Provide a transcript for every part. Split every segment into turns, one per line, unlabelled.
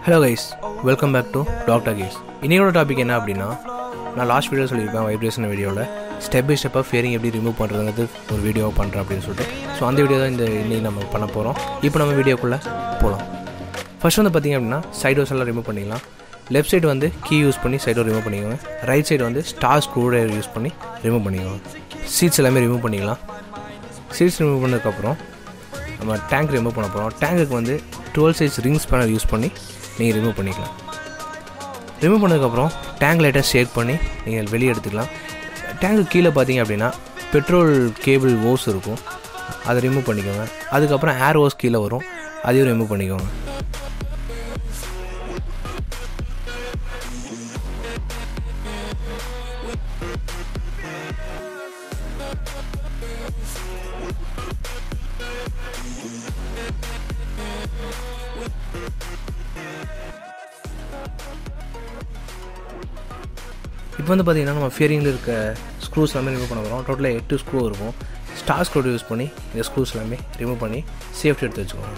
Hello guys welcome back to doctor case இன்னையோட topic என்ன அப்படின்னா நான் லாஸ்ட் வீடியோ சொல்லியிருப்பேன் வைப்ரேஷன் வீடியோவில் ஸ்டெப் பை ஸ்டெப்பாக ஃபேரிங் எப்படி ரிமூவ் பண்ணுறதுங்கிறது ஒரு வீடியோ பண்ணுறேன் அப்படின்னு சொல்லிட்டு ஸோ அந்த வீடியோ தான் இந்த இன்னைக்கு நம்ம பண்ண போகிறோம் இப்போ நம்ம வீடியோக்குள்ளே போகலாம் ஃபர்ஸ்ட் வந்து பார்த்திங்க அப்படின்னா சைடோஸ் எல்லாம் ரிமூவ் பண்ணிக்கலாம் லெஃப்ட் சைடு வந்து கீ யூஸ் பண்ணி சைடோ ரிமூவ் பண்ணிக்கோங்க ரைட் சைடு வந்து ஸ்டார் ஸ்க்ரூ யூஸ் பண்ணி ரிமூவ் பண்ணிக்கோங்க சீட்ஸ் எல்லாமே ரிமூவ் பண்ணிக்கலாம் சீட்ஸ் ரிமூவ் பண்ணதுக்கப்புறம் நம்ம டேங்க் ரிமூவ் பண்ண போகிறோம் டேங்குக்கு வந்து twelve size ring spanner use பண்ணி நீங்கள் ரிமூவ் பண்ணிக்கலாம் ரிமூவ் பண்ணதுக்கப்புறம் டேங்க் லைட்டாக ஷேக் பண்ணி நீங்கள் வெளியே எடுத்துக்கலாம் டேங்க்கு கீழே பார்த்தீங்க அப்படின்னா பெட்ரோல் கேபிள் ஓஸ் இருக்கும் அதை ரிமூவ் பண்ணிக்கோங்க அதுக்கப்புறம் ஏர் ஓஸ் கீழே வரும் அதையும் ரிமூவ் பண்ணிக்கோங்க இப்போ வந்து பார்த்தீங்கன்னா நம்ம ஃபியரிங்கில் இருக்க ஸ்க்ரூஸ் எல்லாமே ரிமூவ் பண்ண போகிறோம் டோட்டலாக எட்டு ஸ்க்ரூ இருக்கும் ஸ்டார் ஸ்க்ரூ யூஸ் பண்ணி இந்த ஸ்க்ரூஸ் எல்லாமே ரிமூவ் பண்ணி சேஃப்டி எடுத்து வச்சுக்கோங்க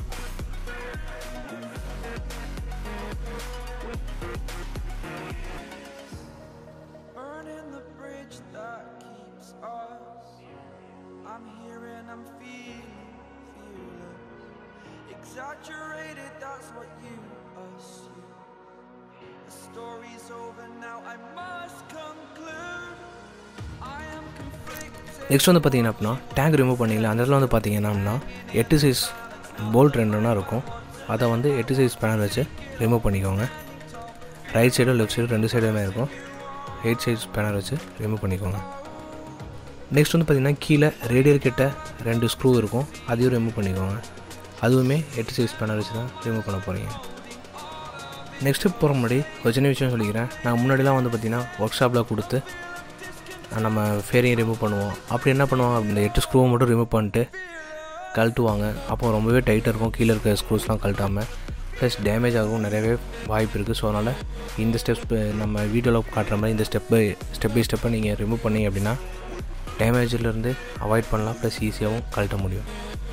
Burning the bridge that keeps us. I'm here and I'm feeling fearless. Exaggerated, that's what you assume. The story's over now, I must conclude. I am conflicted.
Next வந்து பார்த்தீங்கன்னா அப்படின்னா tank remove பண்ணிடல அந்த இடத்துல வந்து பார்த்தீங்கன்னா அப்படின்னா எட்டு சைஸ் போல்ட் ரெண்டுனா இருக்கும் அதை வந்து எட்டு சைஸ் பேனர் வச்சு ரிமூவ் பண்ணிக்கோங்க ரைட் சைடும் லெஃப்ட் சைடும் ரெண்டு சைடுமே இருக்கும் எயிட் சைஸ் பேனர் வச்சு ரிமூவ் பண்ணிக்கோங்க நெக்ஸ்ட் வந்து பார்த்தீங்கன்னா கீழே ரேடியர் கிட்ட ரெண்டு ஸ்க்ரூ இருக்கும் அதையும் ரிமூவ் பண்ணிக்கோங்க அதுவுமே எட்டு சைஸ் பேனர் வச்சு தான் ரிமூவ் பண்ண போகிறீங்க நெக்ஸ்ட்டு போகிற முன்னாடி ஒரு சின்ன விஷயம் சொல்லிக்கிறேன் நான் முன்னாடிலாம் வந்து பார்த்தீங்கன்னா ஒர்க் ஷாப்பில் கொடுத்து நம்ம ஃபேரிங் ரிமூவ் பண்ணுவோம் அப்படி என்ன பண்ணுவாங்க இந்த எட்டு ஸ்க்ரூவை மட்டும் ரிமூவ் பண்ணிட்டு கழட்டுவாங்க அப்போ ரொம்பவே டைட்டாக இருக்கும் கீழே இருக்க ஸ்க்ரூஸ்லாம் கழட்டாமல் ப்ளஸ் டேமேஜ் ஆகும் நிறையவே வாய்ப்பு இருக்குது ஸோ அதனால் இந்த ஸ்டெப்ஸ் நம்ம வீடியோவில் காட்டுற மாதிரி இந்த ஸ்டெப் பை ஸ்டெப் பை ஸ்டெப்பை நீங்கள் ரிமூவ் பண்ணீங்க அப்படின்னா டேமேஜிலேருந்து அவாய்ட் பண்ணலாம் ப்ளஸ் ஈஸியாகவும் கழட்ட முடியும்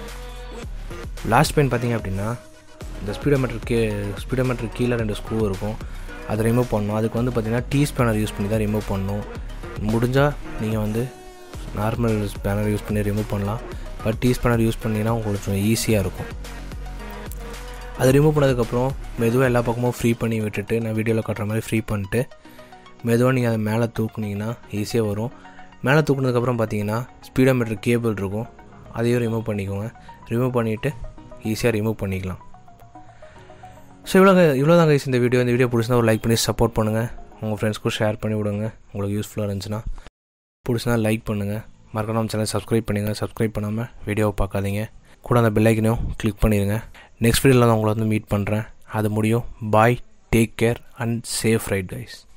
லாஸ்ட் பெயின் பார்த்தீங்க அப்படின்னா இந்த ஸ்பீடோமீட்டர் கே ஸ்பீடோமீட்டர் கீழே ரெண்டு ஸ்க்ரூ இருக்கும் அதை ரிமூவ் பண்ணணும் அதுக்கு வந்து பார்த்தீங்கன்னா டீ ஸ்பேனர் யூஸ் பண்ணி தான் ரிமூவ் பண்ணணும் முடிஞ்சால் நீங்கள் வந்து நார்மல் ஸ்பேனர் யூஸ் பண்ணி ரிமூவ் பண்ணலாம் பட் டீ ஸ்பேனர் யூஸ் பண்ணிங்கன்னா உங்களுக்கு கொஞ்சம் ஈஸியாக இருக்கும் அதை ரிமூவ் பண்ணதுக்கப்புறம் மெதுவாக எல்லா பக்கமும் ஃப்ரீ பண்ணி விட்டுட்டு நான் வீடியோவில் காட்டுற மாதிரி ஃப்ரீ பண்ணிட்டு மெதுவாக நீங்கள் அதை மேலே தூக்குனீங்கன்னா ஈஸியாக வரும் மேலே தூக்குனதுக்கப்புறம் பார்த்தீங்கன்னா ஸ்பீடோமீட்டர் கேபிள் இருக்கும் அதையும் ரிமூவ் பண்ணிக்கோங்க ரிமூவ் பண்ணிவிட்டு ஈஸியாக ரிமூவ் பண்ணிக்கலாம் ஸோ இவ்வளோ இவ்வளோ தான் கைஸ் இந்த வீடியோ இந்த வீடியோ பிடிச்சிருந்தா ஒரு லைக் பண்ணி சப்போர்ட் பண்ணுங்கள் உங்கள் ஃப்ரெண்ட்ஸ்க்கும் ஷேர் பண்ணி விடுங்க உங்களுக்கு யூஸ்ஃபுல்லாக இருந்துச்சுன்னா பிடிச்சிருந்தா லைக் பண்ணுங்கள் மறக்காம நம்ம சேனல் சப்ஸ்கிரைப் பண்ணுங்கள் சப்ஸ்கிரைப் பண்ணாமல் வீடியோவை பார்க்காதீங்க கூட அந்த பெல்லைக்கனையும் கிளிக் பண்ணிடுங்க நெக்ஸ்ட் வீடியோவில் நான் உங்களை வந்து மீட் பண்ணுறேன் அது முடியும் bye take care and safe ride guys